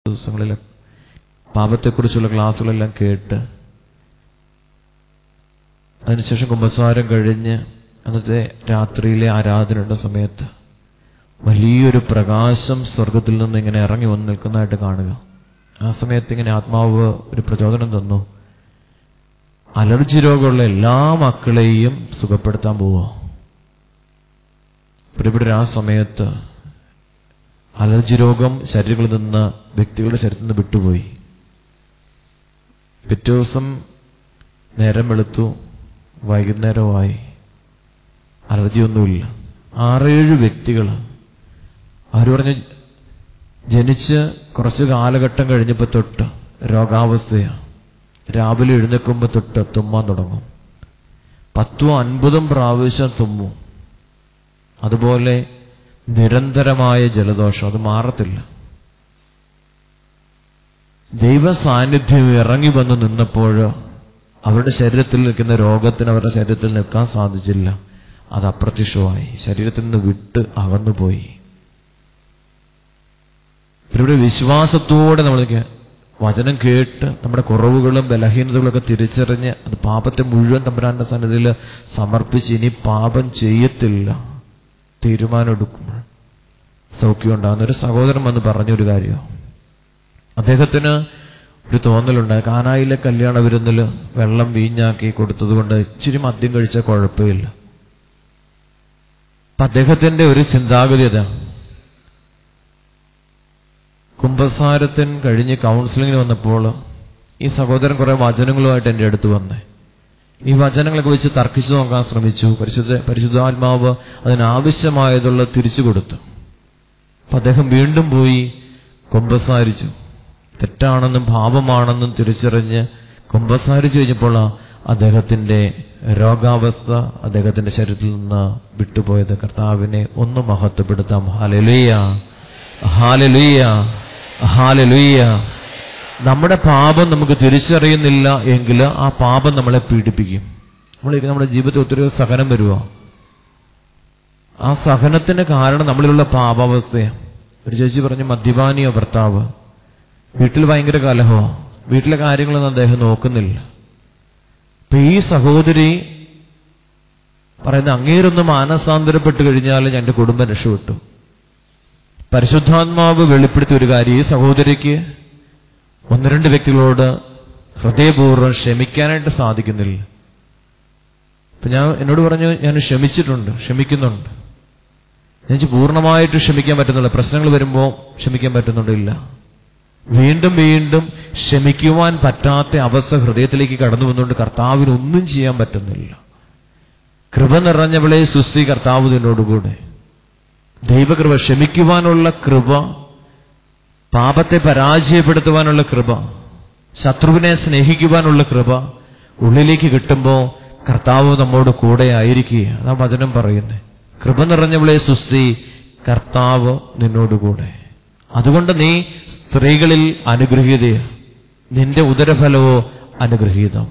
ദിവസങ്ങളിൽ പാപത്തെക്കുറിച്ചുള്ള ക്ലാസ്സുകളെല്ലാം കേട്ട് അതിനുശേഷം കുമ്പസാരം കഴിഞ്ഞ് അന്നത്തെ രാത്രിയിലെ ആരാധനയുടെ സമയത്ത് വലിയൊരു പ്രകാശം സ്വർഗത്തിൽ നിന്ന് ഇങ്ങനെ ഇറങ്ങി വന്ന് നിൽക്കുന്നതായിട്ട് കാണുക ആ സമയത്ത് ഇങ്ങനെ ആത്മാവ് ഒരു പ്രചോദനം തന്നു അലർജി രോഗമുള്ള എല്ലാ മക്കളെയും സുഖപ്പെടുത്താൻ പോവാ പ്രിയപ്പെട്ട ആ സമയത്ത് അലർജി രോഗം ശരീരങ്ങളിൽ നിന്ന് വ്യക്തികളുടെ ശരീരത്തിൽ നിന്ന് വിട്ടുപോയി പിറ്റേ ദിവസം നേരം വെളുത്തു വൈകുന്നേരമായി അലർജിയൊന്നുമില്ല ആറേഴ് വ്യക്തികൾ അവർ പറഞ്ഞ് ജനിച്ച് കുറച്ച് കാലഘട്ടം കഴിഞ്ഞപ്പോൾ തൊട്ട് രോഗാവസ്ഥയാണ് രാവിലെ എഴുന്നേൽക്കുമ്പോൾ തൊട്ട് തുമ്മാൻ തുടങ്ങും പത്തും അൻപതും പ്രാവശ്യം തുമ്മും അതുപോലെ നിരന്തരമായ ജലദോഷം അത് മാറത്തില്ല ദൈവ സാന്നിധ്യം ഇറങ്ങി വന്ന് നിന്നപ്പോൾ അവരുടെ ശരീരത്തിൽ നിൽക്കുന്ന രോഗത്തിന് അവരുടെ ശരീരത്തിൽ നിൽക്കാൻ സാധിച്ചില്ല അത് അപ്രത്യക്ഷമായി ശരീരത്തിൽ നിന്ന് വിട്ട് അകന്നുപോയി ഇവിടെ വിശ്വാസത്തോടെ നമ്മൾ വചനം കേട്ട് നമ്മുടെ കുറവുകളും ബലഹീനതകളൊക്കെ തിരിച്ചറിഞ്ഞ് അത് പാപത്തെ മുഴുവൻ തമ്പുരാന്റെ സന്നിധിയിൽ സമർപ്പിച്ച് ഇനി പാപം ചെയ്യത്തില്ല തീരുമാനമെടുക്കുമ്പോൾ സൗഖ്യം ഉണ്ടാകുന്ന ഒരു സഹോദരൻ വന്ന് പറഞ്ഞൊരു കാര്യം അദ്ദേഹത്തിന് ഒരു തോന്നലുണ്ട് കാനായിലെ കല്യാണ വിരുന്നിൽ വെള്ളം വീഞ്ഞാക്കി കൊടുത്തതുകൊണ്ട് ഇച്ചിരി മദ്യം കഴിച്ച കുഴപ്പമില്ല അപ്പൊ അദ്ദേഹത്തിന്റെ ഒരു ചിന്താഗതി അതാ കുംഭസാരത്തിന് കഴിഞ്ഞ് കൗൺസിലിങ്ങിന് വന്നപ്പോൾ ഈ സഹോദരൻ കുറെ വചനങ്ങളുമായിട്ട് എൻ്റെ അടുത്ത് വന്നേ ഈ വചനങ്ങളൊക്കെ വെച്ച് തർക്കിച്ചു നോക്കാൻ ശ്രമിച്ചു പരിശുദ്ധ പരിശുദ്ധാത്മാവ് അതിനാവശ്യമായതുള്ള തിരിച്ചു കൊടുത്തു അപ്പൊ അദ്ദേഹം വീണ്ടും പോയി കുംഭസാരിച്ചു തെറ്റാണെന്നും പാപമാണെന്നും തിരിച്ചറിഞ്ഞ് കുംഭസാരിച്ചു കഴിഞ്ഞപ്പോൾ അദ്ദേഹത്തിന്റെ രോഗാവസ്ഥ അദ്ദേഹത്തിന്റെ ശരീരത്തിൽ നിന്ന് വിട്ടുപോയത് കർത്താവിനെ ഒന്ന് മഹത്വപ്പെടുത്താം ഹാലലുയ്യ ഹാലലുയ്യ ഹാലലുയ്യ നമ്മുടെ പാപം നമുക്ക് തിരിച്ചറിയുന്നില്ല എങ്കിൽ ആ പാപം നമ്മളെ പീഡിപ്പിക്കും നമ്മൾ നമ്മുടെ ജീവിതത്തിൽ ഒത്തിരി സഹനം വരുമോ ആ സഹനത്തിന് കാരണം നമ്മളിലുള്ള പാപാവസ്ഥയാണ് ഒരു ചേച്ചി പറഞ്ഞു മദ്യപാനിയോ ഭർത്താവ് വീട്ടിൽ ഭയങ്കര കലഹമോ വീട്ടിലെ കാര്യങ്ങളൊന്നും അദ്ദേഹം നോക്കുന്നില്ല അപ്പൊ ഈ സഹോദരി പറയുന്ന അങ്ങേരൊന്ന് മാനസാന്തരപ്പെട്ട് കഴിഞ്ഞാൽ എൻ്റെ കുടുംബം രക്ഷപ്പെട്ടു പരിശുദ്ധാത്മാവ് വെളിപ്പെടുത്തിയ ഒരു കാര്യം ഈ സഹോദരിക്ക് ഒന്ന് രണ്ട് വ്യക്തികളോട് ഹൃദയപൂർവ്വം ക്ഷമിക്കാനായിട്ട് സാധിക്കുന്നില്ല അപ്പൊ ഞാൻ എന്നോട് പറഞ്ഞു ഞാൻ ക്ഷമിച്ചിട്ടുണ്ട് ക്ഷമിക്കുന്നുണ്ട് എനിക്ക് പൂർണ്ണമായിട്ട് ക്ഷമിക്കാൻ പറ്റുന്നില്ല പ്രശ്നങ്ങൾ വരുമ്പോൾ ക്ഷമിക്കാൻ പറ്റുന്നുണ്ടില്ല വീണ്ടും വീണ്ടും ക്ഷമിക്കുവാൻ പറ്റാത്ത അവസ്ഥ ഹൃദയത്തിലേക്ക് കടന്നു വന്നുകൊണ്ട് കർത്താവിന് ഒന്നും ചെയ്യാൻ പറ്റുന്നില്ല കൃപ നിറഞ്ഞവളെ സുസ്തി കർത്താവ് നിന്നോടുകൂടെ ദൈവകൃപ ക്ഷമിക്കുവാനുള്ള കൃപ പാപത്തെ പരാജയപ്പെടുത്തുവാനുള്ള കൃപ ശത്രുവിനെ സ്നേഹിക്കുവാനുള്ള കൃപ ഉള്ളിലേക്ക് കിട്ടുമ്പോൾ കർത്താവ് നമ്മോട് കൂടെ ആയിരിക്കുക അതാ വചനം പറയുന്നത് കൃപ നിറഞ്ഞവളെ സുസ്തി കർത്താവ് നിന്നോടുകൂടെ അതുകൊണ്ട് നീ സ്ത്രീകളിൽ അനുഗ്രഹീതയ നിന്റെ ഉദരഫലവോ അനുഗ്രഹീതം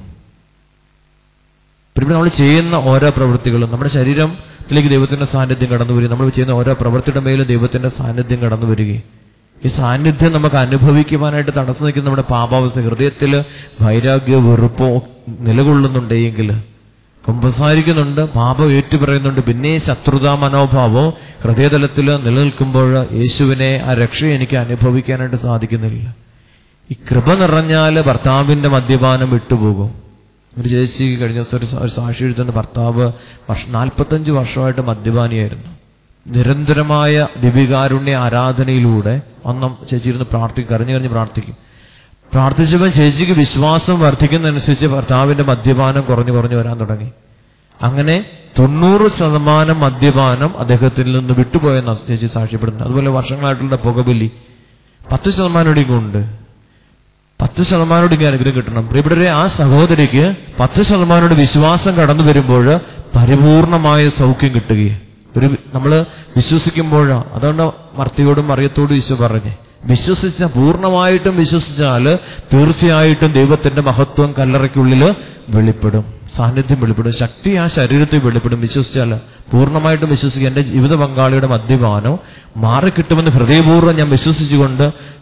പിന്നെ നമ്മൾ ചെയ്യുന്ന ഓരോ പ്രവൃത്തികളും നമ്മുടെ ശരീരത്തിലേക്ക് ദൈവത്തിന്റെ സാന്നിധ്യം കടന്നു വരിക നമ്മൾ ചെയ്യുന്ന ഓരോ പ്രവൃത്തിയുടെ മേലും ദൈവത്തിന്റെ സാന്നിധ്യം കടന്നു വരികയും ഈ സാന്നിധ്യം നമുക്ക് അനുഭവിക്കുവാനായിട്ട് തടസ്സം നിൽക്കുന്ന നമ്മുടെ പാപാവസ്ഥ ഹൃദയത്തിൽ വൈരാഗ്യ വെറുപ്പോ നിലകൊള്ളുന്നുണ്ടെങ്കിൽ കുമ്പസാരിക്കുന്നുണ്ട് പാപം ഏറ്റുപറയുന്നുണ്ട് പിന്നെ ശത്രുതാ മനോഭാവം ഹൃദയതലത്തിൽ നിലനിൽക്കുമ്പോൾ യേശുവിനെ ആ രക്ഷ എനിക്ക് അനുഭവിക്കാനായിട്ട് സാധിക്കുന്നില്ല ഈ കൃപ നിറഞ്ഞാൽ ഭർത്താവിന്റെ മദ്യപാനം വിട്ടുപോകും ഒരു ചേച്ചി കഴിഞ്ഞ ദിവസം ഒരു ഒരു സാക്ഷി എഴുതുന്ന ഭർത്താവ് വർഷം നാൽപ്പത്തഞ്ച് വർഷമായിട്ട് മദ്യപാനിയായിരുന്നു നിരന്തരമായ ദിവികാരുണ്യ ആരാധനയിലൂടെ ഒന്നും ചേച്ചി ഇരുന്ന് പ്രാർത്ഥിക്കും കരഞ്ഞു കരഞ്ഞ് പ്രാർത്ഥിക്കും പ്രാർത്ഥിച്ചപ്പോൾ ചേച്ചിക്ക് വിശ്വാസം വർദ്ധിക്കുന്നതനുസരിച്ച് ഭർത്താവിന്റെ മദ്യപാനം കുറഞ്ഞു കുറഞ്ഞു വരാൻ തുടങ്ങി അങ്ങനെ തൊണ്ണൂറ് ശതമാനം മദ്യപാനം അദ്ദേഹത്തിൽ നിന്ന് വിട്ടുപോയെന്ന ചേച്ചി സാക്ഷ്യപ്പെടുന്നത് അതുപോലെ വർഷങ്ങളായിട്ടുള്ള പുകബലി പത്ത് ശതമാനം ഉണ്ട് പത്ത് ശതമാനോട് അനുഗ്രഹം കിട്ടണം പ്രിയപ്പെട്ടവരെ ആ സഹോദരിക്ക് പത്ത് ശതമാനോട് വിശ്വാസം കടന്നു വരുമ്പോൾ പരിപൂർണമായ സൗഖ്യം കിട്ടുകയും ഒരു നമ്മൾ വിശ്വസിക്കുമ്പോഴാണ് അതുകൊണ്ട് മർത്തിയോടും മറിയത്തോടും ഈശോ പറഞ്ഞേ വിശ്വസിച്ച പൂർണ്ണമായിട്ടും വിശ്വസിച്ചാൽ തീർച്ചയായിട്ടും ദൈവത്തിന്റെ മഹത്വം കല്ലറയ്ക്കുള്ളിൽ വെളിപ്പെടും സാന്നിധ്യം വെളിപ്പെടും ശക്തി ആ ശരീരത്തിൽ വെളിപ്പെടും വിശ്വസിച്ചാൽ പൂർണ്ണമായിട്ടും വിശ്വസിക്കുക എൻ്റെ ജീവിത പങ്കാളിയുടെ മദ്യപാനം മാറിക്കിട്ടുമെന്ന് ഹൃദയപൂർവ്വം ഞാൻ വിശ്വസിച്ചുകൊണ്ട്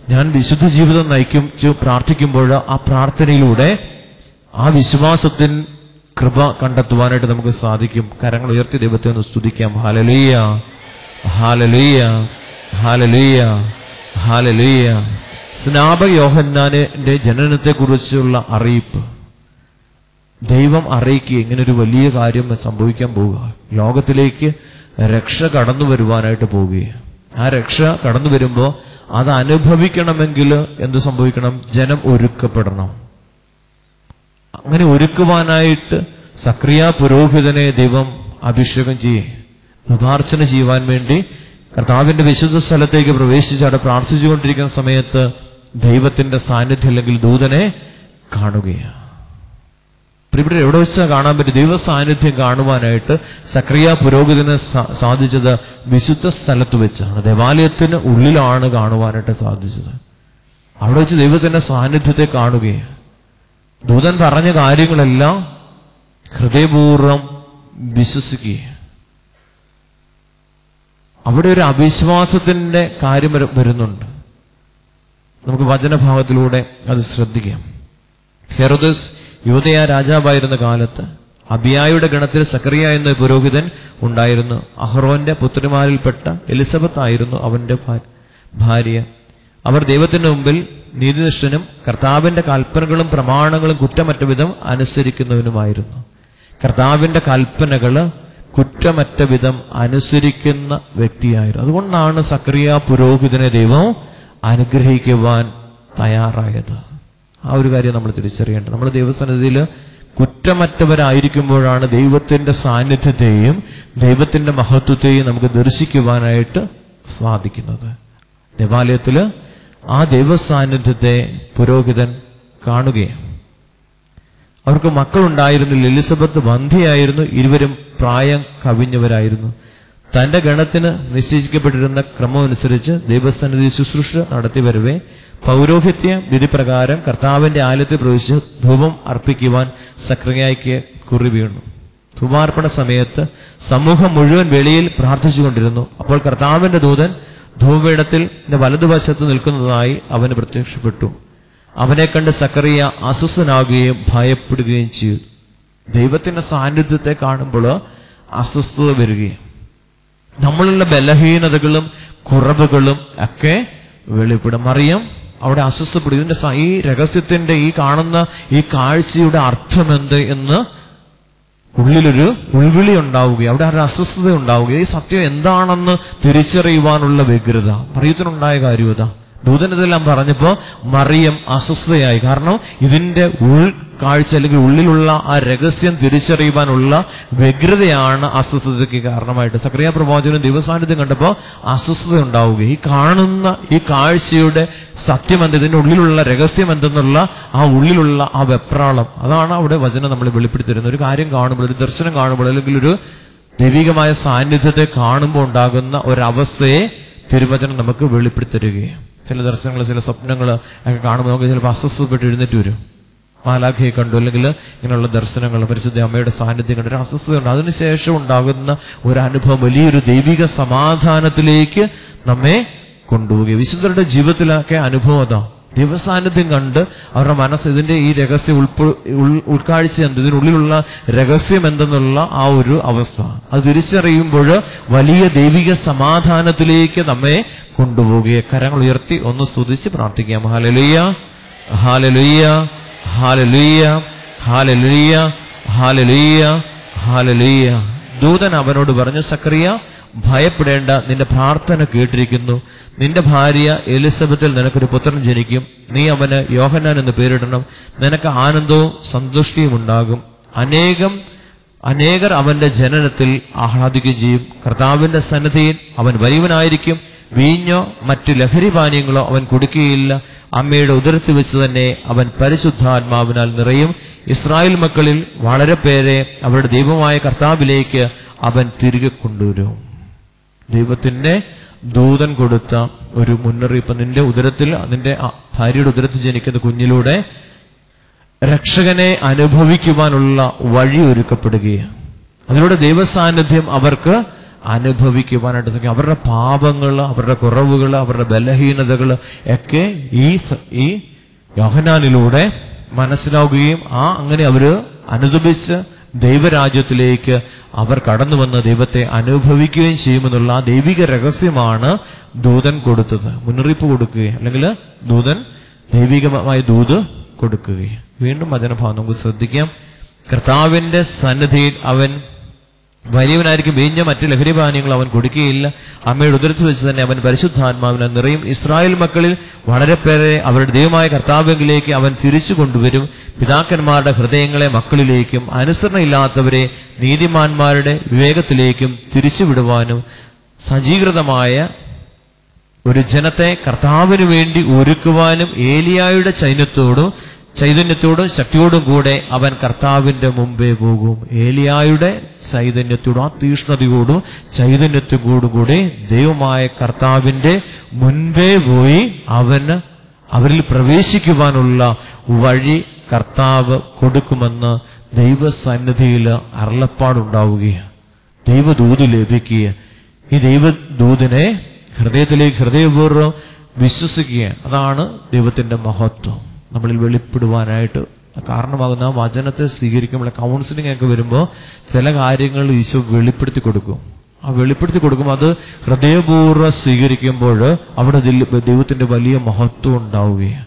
ഞാൻ വിശുദ്ധ ജീവിതം നയിക്കും ചു- പ്രാർത്ഥിക്കുമ്പോൾ ആ പ്രാർത്ഥനയിലൂടെ ആ വിശ്വാസത്തിൻ കൃപ കണ്ടെത്തുവാനായിട്ട് നമുക്ക് സാധിക്കും കരങ്ങൾ ഉയർത്തി ദൈവത്തെ ഒന്ന് സ്തുതിക്കാം ഹാലലുയ്യ ഹാലലുയ്യ ഹാലലുയ്യ ഹാലലുയ്യ സ്നാപക യോഹന്നാന്റെ ജനനത്തെക്കുറിച്ചുള്ള അറിയിപ്പ് ദൈവം അറിയിക്കുക ഇങ്ങനെ ഒരു വലിയ കാര്യം സംഭവിക്കാൻ പോവുക ലോകത്തിലേക്ക് രക്ഷ കടന്നു വരുവാനായിട്ട് പോവുകയാണ് ആ രക്ഷ കടന്നു വരുമ്പോൾ അത് അനുഭവിക്കണമെങ്കിൽ എന്ത് സംഭവിക്കണം ജനം ഒരുക്കപ്പെടണം അങ്ങനെ ഒരുക്കുവാനായിട്ട് സക്രിയ പുരോഹിതനെ ദൈവം അഭിഷേകം ചെയ്യേ കൃതാർച്ചന ചെയ്യുവാൻ വേണ്ടി കർത്താവിന്റെ വിശുദ്ധ സ്ഥലത്തേക്ക് പ്രവേശിച്ച് അവിടെ പ്രാർത്ഥിച്ചുകൊണ്ടിരിക്കുന്ന സമയത്ത് ദൈവത്തിന്റെ സാന്നിധ്യം അല്ലെങ്കിൽ ദൂതനെ കാണുകയാണ് അപ്പോൾ ഇവിടെ എവിടെ വെച്ചാൽ കാണാൻ പറ്റും ദൈവ സാന്നിധ്യം കാണുവാനായിട്ട് സക്രിയ പുരോഹിതന് സാ- സാധിച്ചത് വിശുദ്ധ സ്ഥലത്ത് വെച്ചാണ് ദേവാലയത്തിന് ഉള്ളിലാണ് കാണുവാനായിട്ട് സാധിച്ചത് അവിടെ വെച്ച് ദൈവത്തിന്റെ സാന്നിധ്യത്തെ കാണുകയാണ് ദൂതൻ പറഞ്ഞ കാര്യങ്ങളെല്ലാം ഹൃദയപൂർവ്വം വിശ്വസിക്കുക അവിടെ ഒരു അവിശ്വാസത്തിന്റെ കാര്യം വര- വരുന്നുണ്ട് നമുക്ക് വചനഭാഗത്തിലൂടെ അത് ശ്രദ്ധിക്കാം ഹെറോദസ് യുവതയ രാജാവായിരുന്ന കാലത്ത് അബിയായുടെ ഗണത്തിൽ സക്കറിയ എന്ന പുരോഹിതൻ ഉണ്ടായിരുന്നു അഹ്റോന്റെ പുത്രിമാരിൽപ്പെട്ട എലിസബത്ത് ആയിരുന്നു അവന്റെ ഭാ- ഭാര്യ അവർ ദൈവത്തിന് മുമ്പിൽ നീതിനിഷ്ഠനും കർത്താവിന്റെ കൽപ്പനകളും പ്രമാണങ്ങളും കുറ്റമറ്റ വിധം അനുസരിക്കുന്നവനുമായിരുന്നു കർത്താവിന്റെ കൽപ്പനകള് കുറ്റമറ്റ വിധം അനുസരിക്കുന്ന വ്യക്തിയായിരുന്നു അതുകൊണ്ടാണ് സക്രിയ പുരോഹിതനെ ദൈവം അനുഗ്രഹിക്കുവാൻ തയ്യാറായത് ആ ഒരു കാര്യം നമ്മൾ തിരിച്ചറിയേണ്ടത് നമ്മൾ ദൈവസന്നിധിയിൽ കുറ്റമറ്റവരായിരിക്കുമ്പോഴാണ് ദൈവത്തിന്റെ സാന്നിധ്യത്തെയും ദൈവത്തിന്റെ മഹത്വത്തെയും നമുക്ക് ദർശിക്കുവാനായിട്ട് സാധിക്കുന്നത് ദേവാലയത്തില് ആ ദൈവസാന്നിധ്യത്തെ പുരോഹിതൻ കാണുകയാണ് അവർക്ക് മക്കളുണ്ടായിരുന്നില്ല എലിസബത്ത് വന്ധ്യയായിരുന്നു ഇരുവരും പ്രായം കവിഞ്ഞവരായിരുന്നു തന്റെ ഗണത്തിന് നിശ്ചയിക്കപ്പെട്ടിരുന്ന ക്രമമനുസരിച്ച് ദൈവസന്നിധി ശുശ്രൂഷ നടത്തി വരവേ പൗരോഹിത്യ വിധിപ്രകാരം കർത്താവിന്റെ ആലയത്തിൽ പ്രവേശിച്ച് ധൂപം അർപ്പിക്കുവാൻ സക്രിയായ്ക്ക് കുറി വീണു ധൂപാർപ്പണ സമയത്ത് സമൂഹം മുഴുവൻ വെളിയിൽ പ്രാർത്ഥിച്ചുകൊണ്ടിരുന്നു അപ്പോൾ കർത്താവിന്റെ ദൂതൻ ധൂപപീഠത്തിൽ വലതുവശത്ത് നിൽക്കുന്നതായി അവന് പ്രത്യക്ഷപ്പെട്ടു അവനെ കണ്ട് സക്കറിയ അസ്വസ്ഥനാകുകയും ഭയപ്പെടുകയും ചെയ്തു ദൈവത്തിന്റെ സാന്നിധ്യത്തെ കാണുമ്പോൾ അസ്വസ്ഥത വരികയും നമ്മളുള്ള ബലഹീനതകളും കുറവുകളും ഒക്കെ വെളിപ്പെടും അറിയാം അവിടെ അസ്വസ്ഥപ്പെടും ഇതിന്റെ സ- ഈ രഹസ്യത്തിന്റെ ഈ കാണുന്ന ഈ കാഴ്ചയുടെ അർത്ഥമെന്ത് എന്ന് ഉള്ളിലൊരു ഉൾവിളി ഉണ്ടാവുകയും അവിടെ ഒരു അസ്വസ്ഥത ഉണ്ടാവുകയും ഈ സത്യം എന്താണെന്ന് തിരിച്ചറിയുവാനുള്ള വ്യഗ്രത മറിയത്തിനുണ്ടായ കാര്യത ദൂതൻ ഇതെല്ലാം പറഞ്ഞപ്പോ മറിയം അസ്വസ്ഥയായി കാരണം ഇതിന്റെ ഉൾക്കാഴ്ച അല്ലെങ്കിൽ ഉള്ളിലുള്ള ആ രഹസ്യം തിരിച്ചറിയുവാനുള്ള വ്യഗ്രതയാണ് അസ്വസ്ഥതയ്ക്ക് കാരണമായിട്ട് സക്രിയ പ്രവാചകനും ദൈവസാന്നിധ്യം കണ്ടപ്പോ അസ്വസ്ഥത ഉണ്ടാവുകയും ഈ കാണുന്ന ഈ കാഴ്ചയുടെ സത്യം എന്ത് ഇതിന്റെ ഉള്ളിലുള്ള രഹസ്യം എന്തെന്നുള്ള ആ ഉള്ളിലുള്ള ആ വെപ്രാളം അതാണ് അവിടെ വചനം നമ്മൾ വെളിപ്പെടുത്തി തരുന്നത് ഒരു കാര്യം കാണുമ്പോൾ ഒരു ദർശനം കാണുമ്പോൾ അല്ലെങ്കിൽ ഒരു ദൈവികമായ സാന്നിധ്യത്തെ കാണുമ്പോൾ ഉണ്ടാകുന്ന ഒരവസ്ഥയെ തിരുവചനം നമുക്ക് വെളിപ്പെടുത്തി തരികയാണ് ചില ദർശനങ്ങൾ ചില സ്വപ്നങ്ങൾ ഒക്കെ കാണുമ്പോൾ നമുക്ക് ചിലപ്പോൾ അസ്വസ്ഥപ്പെട്ട് എഴുന്നേറ്റ് വരും മാലാഖയെ കണ്ടു അല്ലെങ്കിൽ ഇങ്ങനെയുള്ള ദർശനങ്ങൾ പരിശുദ്ധ അമ്മയുടെ സാന്നിധ്യം കണ്ടു ഒരു അസ്വസ്ഥതയുണ്ട് അതിനുശേഷം ഉണ്ടാകുന്ന ഒരു അനുഭവം വലിയൊരു ദൈവിക സമാധാനത്തിലേക്ക് നമ്മെ കൊണ്ടുപോവുകയും വിശുദ്ധരുടെ ജീവിതത്തിലൊക്കെ അനുഭവം അതാ ദൈവസാന്നിധ്യം കണ്ട് അവരുടെ മനസ്സ് ഇതിന്റെ ഈ രഹസ്യം ഉൾപ്പെ ഉൾ- ഉൾക്കാഴ്ച എന്ത് ഇതിനുള്ളിലുള്ള രഹസ്യം എന്തെന്നുള്ള ആ ഒരു അവസ്ഥ അത് തിരിച്ചറിയുമ്പോൾ വലിയ ദൈവിക സമാധാനത്തിലേക്ക് നമ്മെ കൊണ്ടുപോവുകയെ കരങ്ങൾ ഉയർത്തി ഒന്ന് സ്തുതിച്ച് പ്രാർത്ഥിക്കാം ഹാലലുയ്യ ഹാലലുയ്യ ഹാലലുയ്യ ഹാലലുയ്യ ഹാലലുയ്യ ഹാലലുയ്യ ദൂതൻ അവനോട് പറഞ്ഞു സക്രിയ ഭയപ്പെടേണ്ട നിന്റെ പ്രാർത്ഥന കേട്ടിരിക്കുന്നു നിന്റെ ഭാര്യ എലിസബത്തിൽ നിനക്കൊരു പുത്രൻ ജനിക്കും നീ അവന് യോഹന്നാൻ എന്ന് പേരിടണം നിനക്ക് ആനന്ദവും സന്തുഷ്ടിയും ഉണ്ടാകും അനേകം അനേകർ അവന്റെ ജനനത്തിൽ ആഹ്ലാദിക്കുകയും ചെയ്യും കർത്താവിന്റെ സന്നദ്ധിയിൽ അവൻ വലിയവനായിരിക്കും വീഞ്ഞോ മറ്റു ലഹരിപാനീയങ്ങളോ അവൻ കുടിക്കുകയില്ല അമ്മയുടെ ഉദരത്തിൽ വെച്ച് തന്നെ അവൻ പരിശുദ്ധാത്മാവിനാൽ നിറയും ഇസ്രായേൽ മക്കളിൽ വളരെ പേരെ അവരുടെ ദൈവമായ കർത്താവിലേക്ക് അവൻ തിരികെ കൊണ്ടുവരും ദൈവത്തിന്റെ ദൂതൻ കൊടുത്ത ഒരു മുന്നറിയിപ്പ് നിന്റെ ഉദരത്തിൽ നിന്റെ ആ ഭാര്യയുടെ ഉദരത്തിൽ ജനിക്കുന്ന കുഞ്ഞിലൂടെ രക്ഷകനെ അനുഭവിക്കുവാനുള്ള വഴി ഒരുക്കപ്പെടുകയാണ് അതിലൂടെ ദൈവസാന്നിധ്യം അവർക്ക് അനുഭവിക്കുവാനായിട്ട് സാധിക്കും അവരുടെ പാപങ്ങൾ അവരുടെ കുറവുകൾ അവരുടെ ബലഹീനതകൾ ഒക്കെ ഈ സ- ഈ യോഹനാനിലൂടെ മനസ്സിലാവുകയും ആ അങ്ങനെ അവര് അനുദപിച്ച് ദൈവരാജ്യത്തിലേക്ക് അവർ കടന്നു വന്ന് ദൈവത്തെ അനുഭവിക്കുകയും ചെയ്യുമെന്നുള്ള ആ ദൈവിക രഹസ്യമാണ് ദൂതൻ കൊടുത്തത് മുന്നറിയിപ്പ് കൊടുക്കുകയും അല്ലെങ്കിൽ ദൂതൻ ദൈവികമായ ദൂത് കൊടുക്കുകയും വീണ്ടും വചനഭാവം നമുക്ക് ശ്രദ്ധിക്കാം കർത്താവിന്റെ സന്നിധിയിൽ അവൻ വലിയവനായിരിക്കും വീഞ്ഞ മറ്റ് ലഹരിപാനീയങ്ങൾ അവൻ കുടിക്കുകയില്ല അമ്മയുടെ ഉദരത്തിൽ വെച്ച് തന്നെ അവൻ പരിശുദ്ധാത്മാവിനെ നിറയും ഇസ്രായേൽ മക്കളിൽ വളരെ പേരെ അവരുടെ ദൈവമായ കർത്താവിലേക്ക് അവൻ തിരിച്ചു കൊണ്ടുവരും പിതാക്കന്മാരുടെ ഹൃദയങ്ങളെ മക്കളിലേക്കും അനുസരണയില്ലാത്തവരെ നീതിമാന്മാരുടെ വിവേകത്തിലേക്കും തിരിച്ചുവിടുവാനും സജ്ജീകൃതമായ ഒരു ജനത്തെ കർത്താവിന് വേണ്ടി ഒരുക്കുവാനും ഏലിയായുടെ ചൈന്യത്തോടും ചൈതന്യത്തോടും ശക്തിയോടും കൂടെ അവൻ കർത്താവിന്റെ മുമ്പേ പോകും ഏലിയായുടെ ചൈതന്യത്തോടും ആ തീഷ്ണതയോടും ചൈതന്യത്തോടും കൂടെ ദൈവമായ കർത്താവിന്റെ മുൻപേ പോയി അവന് അവരിൽ പ്രവേശിക്കുവാനുള്ള വഴി കർത്താവ് കൊടുക്കുമെന്ന് ദൈവസന്നിധിയിൽ അരുളപ്പാടുണ്ടാവുകയാണ് ദൈവദൂത് ലഭിക്കുക ഈ ദൈവദൂതിനെ ഹൃദയത്തിലേക്ക് ഹൃദയപൂർവ്വം വിശ്വസിക്കുക അതാണ് ദൈവത്തിന്റെ മഹത്വം നമ്മളിൽ വെളിപ്പെടുവാനായിട്ട് കാരണമാകുന്ന ആ വചനത്തെ സ്വീകരിക്കുമ്പോൾ കൗൺസിലിംഗ് ഒക്കെ വരുമ്പോൾ ചില കാര്യങ്ങൾ ഈശോ വെളിപ്പെടുത്തി കൊടുക്കും ആ വെളിപ്പെടുത്തി കൊടുക്കുമ്പോൾ അത് ഹൃദയപൂർവ്വം സ്വീകരിക്കുമ്പോൾ അവിടെ ദിൽ- ദൈവത്തിന്റെ വലിയ മഹത്വം ഉണ്ടാവുകയാണ്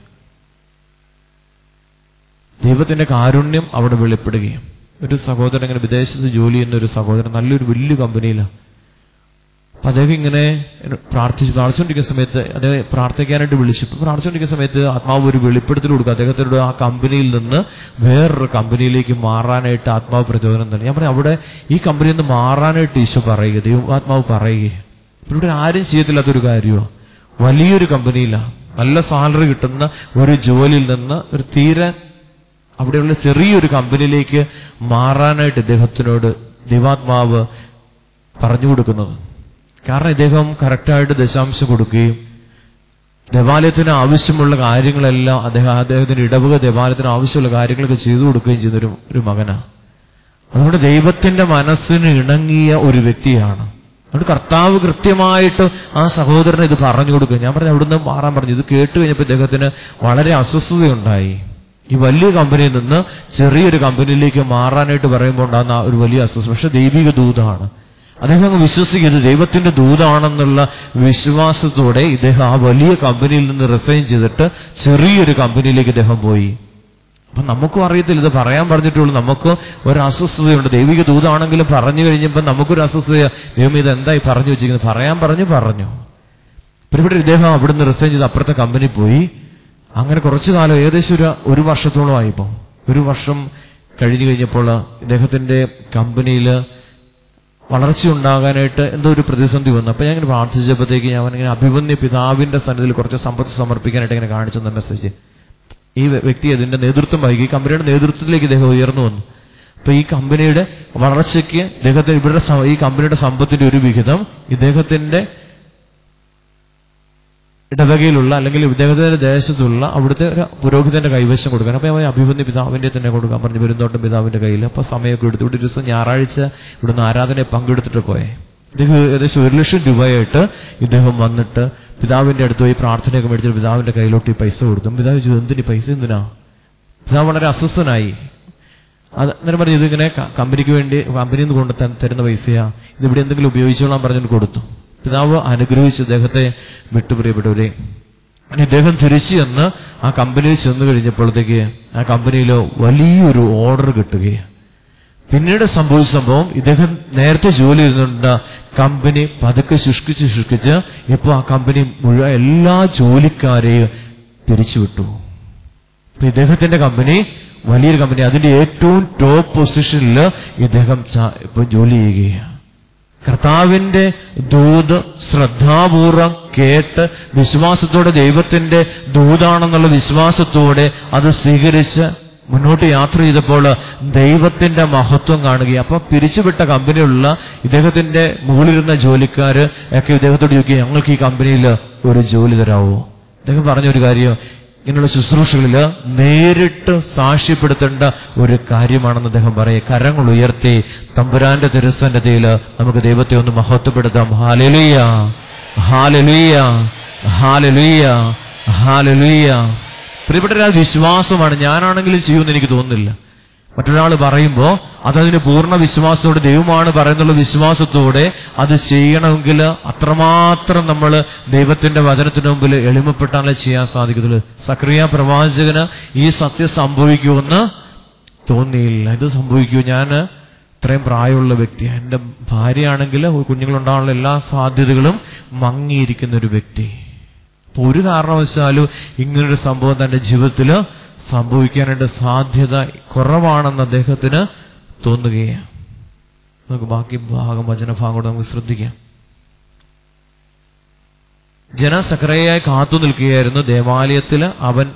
ദൈവത്തിന്റെ കാരുണ്യം അവിടെ വെളിപ്പെടുകയും ഒരു സഹോദരൻ ഇങ്ങനെ വിദേശത്ത് ജോലി ചെയ്യുന്ന ഒരു സഹോദരൻ നല്ലൊരു വലിയ കമ്പനിയിലാണ് അപ്പൊ അദ്ദേഹം ഇങ്ങനെ പ്രാർത്ഥിച്ച് പ്രാർത്ഥിച്ചുകൊണ്ടിരിക്കുന്ന സമയത്ത് അദ്ദേഹം പ്രാർത്ഥിക്കാനായിട്ട് വിളിച്ചു ഇപ്പൊ പ്രാർത്ഥിച്ചുകൊണ്ടിരിക്കുന്ന സമയത്ത് ആത്മാവ് ഒരു വെളിപ്പെടുത്തൽ കൊടുക്കുക അദ്ദേഹത്തിനോട് ആ കമ്പനിയിൽ നിന്ന് വേറൊരു കമ്പനിയിലേക്ക് മാറാനായിട്ട് ആത്മാവ് പ്രചോദനം തന്നെ ഞാൻ പറയാം അവിടെ ഈ കമ്പനിയിൽ നിന്ന് മാറാനായിട്ട് ഈശോ പറയുക ദൈവം ആത്മാവ് പറയുക ഇവിടെ ആരും ചെയ്യത്തില്ലാത്തൊരു കാര്യമാണ് വലിയൊരു കമ്പനിയിലാണ് നല്ല സാലറി കിട്ടുന്ന ഒരു ജോലിയിൽ നിന്ന് ഒരു തീരെ അവിടെയുള്ള ചെറിയൊരു കമ്പനിയിലേക്ക് മാറാനായിട്ട് ഇദ്ദേഹത്തിനോട് ദൈവാത്മാവ് പറഞ്ഞു കൊടുക്കുന്നത് കാരണം ഇദ്ദേഹം കറക്റ്റായിട്ട് ദശാംശം കൊടുക്കുകയും ദേവാലയത്തിന് ആവശ്യമുള്ള കാര്യങ്ങളെല്ലാം അദ്ദേഹം അദ്ദേഹത്തിന് ഇടവക ദേവാലയത്തിന് ആവശ്യമുള്ള കാര്യങ്ങളൊക്കെ ചെയ്തു കൊടുക്കുകയും ചെയ്യുന്ന ഒരു ഒരു മകനാണ് അതുകൊണ്ട് ദൈവത്തിന്റെ മനസ്സിന് ഇണങ്ങിയ ഒരു വ്യക്തിയാണ് അതുകൊണ്ട് കർത്താവ് കൃത്യമായിട്ട് ആ സഹോദരന് ഇത് പറഞ്ഞു കൊടുക്കുക ഞാൻ പറഞ്ഞു അവിടുന്ന് മാറാൻ പറഞ്ഞു ഇത് കേട്ട് കഴിഞ്ഞപ്പോൾ ഇദ്ദേഹത്തിന് വളരെ അസ്വസ്ഥതയുണ്ടായി ഈ വലിയ കമ്പനിയിൽ നിന്ന് ചെറിയൊരു കമ്പനിയിലേക്ക് മാറാനായിട്ട് പറയുമ്പോൾ ഉണ്ടാകുന്ന ആ ഒരു വലിയ അസ്വസ്ഥത പക്ഷെ ദൈവിക ദൂതാണ് അദ്ദേഹം അങ്ങ് വിശ്വസിക്കുന്നത് ദൈവത്തിന്റെ ദൂതാണെന്നുള്ള വിശ്വാസത്തോടെ ഇദ്ദേഹം ആ വലിയ കമ്പനിയിൽ നിന്ന് റിസൈൻ ചെയ്തിട്ട് ചെറിയൊരു കമ്പനിയിലേക്ക് ഇദ്ദേഹം പോയി അപ്പൊ നമുക്കും അറിയത്തില്ല ഇത് പറയാൻ പറഞ്ഞിട്ടുള്ളൂ നമുക്ക് ഒരു അസ്വസ്ഥതയുണ്ട് ദൈവിക ദൂതാണെങ്കിലും പറഞ്ഞു കഴിഞ്ഞപ്പോൾ നമുക്കൊരു അസ്വസ്ഥത ദൈവം ഇത് എന്തായി പറഞ്ഞു വെച്ചിരിക്കുന്നത് പറയാൻ പറഞ്ഞു പറഞ്ഞു പിന്നെ ഇവിടെ ഇദ്ദേഹം അവിടുന്ന് റിസൈൻ ചെയ്ത് അപ്പുറത്തെ കമ്പനി പോയി അങ്ങനെ കുറച്ചു കാലം ഏകദേശം ഒരു ഒരു വർഷത്തോളം ആയിപ്പോ ഒരു വർഷം കഴിഞ്ഞു കഴിഞ്ഞപ്പോൾ ഇദ്ദേഹത്തിന്റെ കമ്പനിയിൽ വളർച്ച ഉണ്ടാകാനായിട്ട് എന്തോ ഒരു പ്രതിസന്ധി വന്നു അപ്പൊ ഞാൻ ഇങ്ങനെ പ്രാർത്ഥിച്ചപ്പോഴത്തേക്ക് ഞാൻ ഇങ്ങനെ അഭിമന്യ പിതാവിന്റെ സന്നിധിയിൽ കുറച്ച് സമ്പത്ത് സമർപ്പിക്കാനായിട്ട് ഇങ്ങനെ കാണിച്ചു തന്ന മെസ്സേജ് ഈ വ്യ- വ്യക്തി അതിന്റെ നേതൃത്വം വഹിക്കും ഈ കമ്പനിയുടെ നേതൃത്വത്തിലേക്ക് ഇദ്ദേഹം ഉയർന്നു വന്നു അപ്പൊ ഈ കമ്പനിയുടെ വളർച്ചയ്ക്ക് ഇദ്ദേഹത്തിന് ഇവരുടെ സ- ഈ കമ്പനിയുടെ സമ്പത്തിന്റെ ഒരു വിഹിതം ഇദ്ദേഹത്തിന്റെ ഇടവകയിലുള്ള അല്ലെങ്കിൽ ഇദ്ദേഹത്തിന്റെ ദേശത്തുള്ള അവിടുത്തെ ഒരു പുരോഹിതന്റെ കൈവശം കൊടുക്കാൻ അപ്പൊ അവൻ അഭിമന്യ പിതാവിന്റെ തന്നെ കൊടുക്കാൻ പറഞ്ഞു പെരുന്തോട്ടം പിതാവിന്റെ കയ്യിൽ അപ്പൊ സമയമൊക്കെ എടുത്തു ഇവിടെ ഒരു ദിവസം ഞായറാഴ്ച ഇവിടുന്ന് ആരാധനയെ പങ്കെടുത്തിട്ട് പോയെ ഇദ്ദേഹം ഏകദേശം ഒരു ലക്ഷം രൂപയായിട്ട് ഇദ്ദേഹം വന്നിട്ട് പിതാവിന്റെ അടുത്ത് പോയി പ്രാർത്ഥനയൊക്കെ മേടിച്ചിട്ട് പിതാവിന്റെ കയ്യിലോട്ട് ഈ പൈസ കൊടുത്തു പിതാവ് ചോദിച്ചു എന്തിന് ഈ പൈസ എന്തിനാ പിതാവ് വളരെ അസ്വസ്ഥനായി അത് അന്നേരം പറഞ്ഞു ഇതിങ്ങനെ ക- കമ്പനിക്ക് വേണ്ടി കമ്പനിയിൽ നിന്ന് കൊണ്ട് ത- തരുന്ന പൈസയാ ഇത് ഇവിടെ എന്തെങ്കിലും ഉപയോഗിച്ചോളാൻ പറഞ്ഞിട്ട് കൊടുത്തു പിതാവ് അനുഗ്രഹിച്ച് അദ്ദേഹത്തെ വിട്ടുപ്രിയപ്പെട്ടവരെ അങ്ങനെ ഇദ്ദേഹം തിരിച്ചു ചെന്ന് ആ കമ്പനിയിൽ ചെന്ന് കഴിഞ്ഞപ്പോഴത്തേക്ക് ആ കമ്പനിയിൽ വലിയൊരു ഓർഡർ കിട്ടുകയാണ് പിന്നീട് സംഭവിച്ച സംഭവം ഇദ്ദേഹം നേരത്തെ ജോലി ചെയ്തിട്ടുണ്ട് കമ്പനി പതുക്കെ ശുഷ്കിച്ച് ശുഷ്കിച്ച് ഇപ്പോൾ ആ കമ്പനി മുഴുവൻ എല്ലാ ജോലിക്കാരെയും പിരിച്ചുവിട്ടു ഇപ്പൊ ഇദ്ദേഹത്തിന്റെ കമ്പനി വലിയൊരു കമ്പനി അതിന്റെ ഏറ്റവും ടോപ്പ് പൊസിഷനിൽ ഇദ്ദേഹം ച- ഇപ്പൊ ജോലി ചെയ്യുകയാണ് കർത്താവിന്റെ ദൂത് ശ്രദ്ധാപൂർവം കേട്ട് വിശ്വാസത്തോടെ ദൈവത്തിന്റെ ദൂതാണെന്നുള്ള വിശ്വാസത്തോടെ അത് സ്വീകരിച്ച് മുന്നോട്ട് യാത്ര ചെയ്തപ്പോൾ ദൈവത്തിന്റെ മഹത്വം കാണുകയും അപ്പൊ പിരിച്ചുവിട്ട കമ്പനിയുള്ള ഇദ്ദേഹത്തിന്റെ മുകളിലിരുന്ന ജോലിക്കാര് ഒക്കെ ഇദ്ദേഹത്തോട് ചോദിക്കുക ഞങ്ങൾക്ക് ഈ കമ്പനിയിൽ ഒരു ജോലി തരാവോ അദ്ദേഹം പറഞ്ഞൊരു കാര്യം ഇങ്ങനെയുള്ള ശുശ്രൂഷകളിൽ നേരിട്ട് സാക്ഷ്യപ്പെടുത്തേണ്ട ഒരു കാര്യമാണെന്ന് അദ്ദേഹം പറയുക കരങ്ങൾ ഉയർത്തി തമ്പുരാന്റെ തിരുസന്നതയിൽ നമുക്ക് ദൈവത്തെ ഒന്ന് മഹത്വപ്പെടുത്താം ഹാലലുയ്യ ഹാലലുയ്യ ഹാലലുയ്യ ഹാലലുയ്യ പ്രിയപ്പെട്ട ഒരാൾ വിശ്വാസമാണ് ഞാനാണെങ്കിലും ചെയ്യുമെന്ന് എനിക്ക് തോന്നുന്നില്ല മറ്റൊരാൾ പറയുമ്പോൾ അതതിന് പൂർണ്ണ വിശ്വാസത്തോടെ ദൈവമാണ് പറയുന്നുള്ള വിശ്വാസത്തോടെ അത് ചെയ്യണമെങ്കിൽ അത്രമാത്രം നമ്മൾ ദൈവത്തിന്റെ വചനത്തിന് മുമ്പിൽ എളിമപ്പെട്ടാലേ ചെയ്യാൻ സാധിക്കത്തുള്ളൂ സക്രിയ പ്രവാചകന് ഈ സത്യം സംഭവിക്കുമെന്ന് തോന്നിയില്ല ഇത് സംഭവിക്കൂ ഞാൻ ഇത്രയും പ്രായമുള്ള വ്യക്തി എൻ്റെ ഭാര്യയാണെങ്കിൽ കുഞ്ഞുങ്ങളുണ്ടാകാനുള്ള എല്ലാ സാധ്യതകളും മങ്ങിയിരിക്കുന്ന ഒരു വ്യക്തി അപ്പൊ ഒരു കാരണവശാലും ഇങ്ങനൊരു സംഭവം തന്റെ ജീവിതത്തിൽ സംഭവിക്കാനായിട്ട് സാധ്യത കുറവാണെന്ന് അദ്ദേഹത്തിന് തോന്നുകയാണ് നമുക്ക് ബാക്കി ഭാഗം വചനഭാഗം കൂടെ നമുക്ക് ശ്രദ്ധിക്കാം ജന സക്രയായി കാത്തു നിൽക്കുകയായിരുന്നു ദേവാലയത്തിൽ അവൻ